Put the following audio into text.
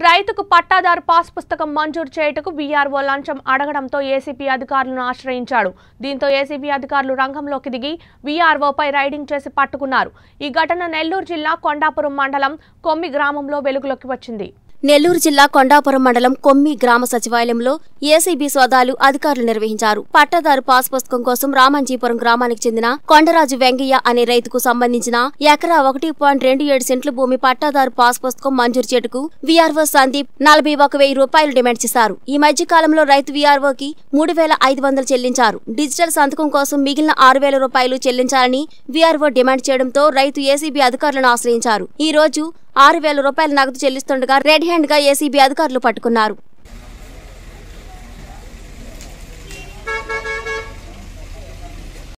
రైతుకు పట్టాదారు పాస్ పుస్తకం మంజూరు చేయుటకు వీఆర్ఓ లంచం అడగడంతో ఏసీపీ అధికారులను ఆశ్రయించాడు దీంతో ఏసీబీ అధికారులు రంగంలోకి దిగి వీఆర్ఓపై రైడింగ్ చేసి పట్టుకున్నారు ఈ ఘటన నెల్లూరు జిల్లా కొండాపురం మండలం కొమ్మి గ్రామంలో వెలుగులోకి వచ్చింది నెల్లూరు జిల్లా కొండాపురం మండలం కొమ్మి గ్రామ సచివాలయంలో ఏసీబీ సోదాలు అధికారులు నిర్వహించారు పట్టాదారు పాస్ పుస్తకం కోసం రామంజీపురం గ్రామానికి చెందిన కొండరాజు వెంగయ్య అనే రైతుకు సంబంధించిన ఎకరా ఒకటి పాయింట్ రెండు ఏడు సెంట్ల భూమి పట్టాదారు పాస్ పుస్తకం మంజూరు చేటుకు వీఆర్ఓ సందీప్ నలభై ఒక వెయ్యి రూపాయలు డిమాండ్ చేశారు ఈ మధ్య కాలంలో రైతు వీఆర్ఓకి మూడు వేల ఐదు వందలు చెల్లించారు డిజిటల్ సంతకం కోసం మిగిలిన ఆరు వేల రూపాయలు చెల్లించాలని వీఆర్ఓ డిమాండ్ చేయడంతో రైతు ఏసీబీ అధికారులను ఆశ్రయించారు ఈ రోజు ఆరు వేల రూపాయల నగదు చెల్లిస్తుండగా రెడ్ హ్యాండ్ గా ఏసీబీ అధికారులు పట్టుకున్నారు